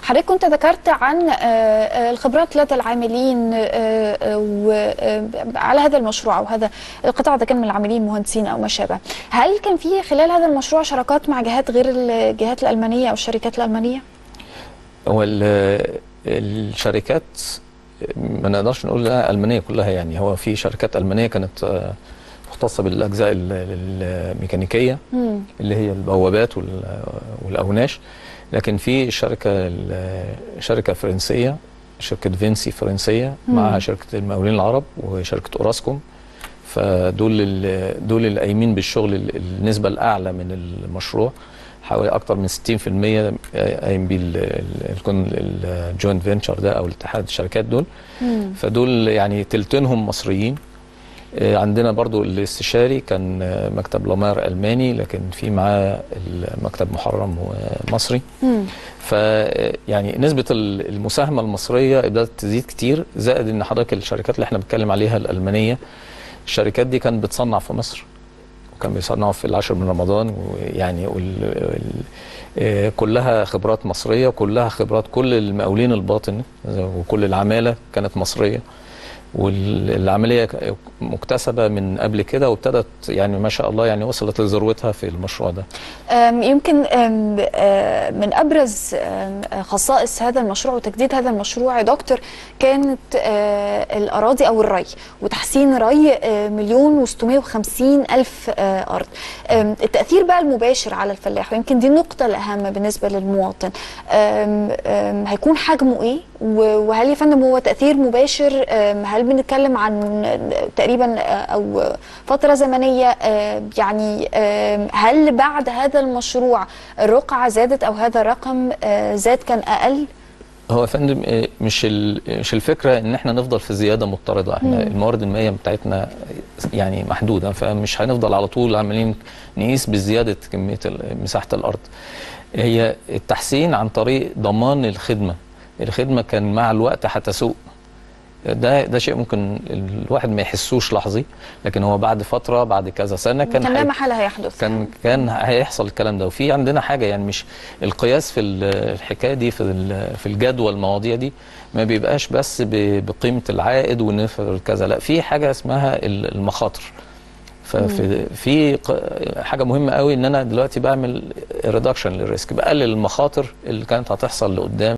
حضرتك كنت ذكرت عن الخبرات لدى العاملين على هذا المشروع او هذا القطاع اذا كان من العاملين مهندسين او ما شابه هل كان في خلال هذا المشروع شراكات مع جهات غير الجهات الالمانيه او الشركات الالمانيه هو الشركات ما نقدرش نقول لا المانيه كلها يعني هو في شركات المانيه كانت مختصه بالاجزاء الميكانيكيه مم. اللي هي البوابات والاوناش لكن في شركه شركه فرنسيه شركه فينسي فرنسيه مم. معها شركه المقاولين العرب وشركه اوراسكوم فدول دول اللي قايمين بالشغل النسبه الاعلى من المشروع حوالي اكتر من 60% قايم بيه الجوينت فينتشر ده او الاتحاد الشركات دول مم. فدول يعني تلتينهم مصريين عندنا برضو الاستشاري كان مكتب لامار الماني لكن في معاه المكتب محرم مصري ف يعني نسبه المساهمه المصريه بدات تزيد كتير زائد ان حضرتك الشركات اللي احنا بنتكلم عليها الالمانيه الشركات دي كانت بتصنع في مصر وكان بيصنعوا في العاشر من رمضان ويعني كلها خبرات مصريه وكلها خبرات كل المقاولين الباطن وكل العماله كانت مصريه والعمليه مكتسبه من قبل كده وابتدت يعني ما شاء الله يعني وصلت لذروتها في المشروع ده. يمكن من ابرز خصائص هذا المشروع وتجديد هذا المشروع يا دكتور كانت الاراضي او الري وتحسين ري مليون و650 الف ارض. التاثير بقى المباشر على الفلاح ويمكن دي النقطه الاهم بالنسبه للمواطن. هيكون حجمه ايه؟ وهل يا فندم هو تاثير مباشر هل بنتكلم عن تقريبا او فتره زمنيه يعني هل بعد هذا المشروع الرقعه زادت او هذا الرقم زاد كان اقل؟ هو يا فندم مش مش الفكره ان احنا نفضل في زياده مضطرده احنا مم. الموارد المائيه بتاعتنا يعني محدوده فمش هنفضل على طول عمالين نقيس بزياده كميه مساحه الارض هي التحسين عن طريق ضمان الخدمه الخدمه كان مع الوقت هتسوق ده ده شيء ممكن الواحد ما يحسوش لحظي لكن هو بعد فتره بعد كذا سنه كان كان لا محاله هيحدث كان كان هيحصل الكلام ده وفي عندنا حاجه يعني مش القياس في الحكايه دي في في الجدوى المواضيع دي ما بيبقاش بس بقيمه العائد ونفر كذا لا في حاجه اسمها المخاطر ففي في حاجه مهمه قوي ان انا دلوقتي بعمل ريدكشن للريسك بقلل المخاطر اللي كانت هتحصل لقدام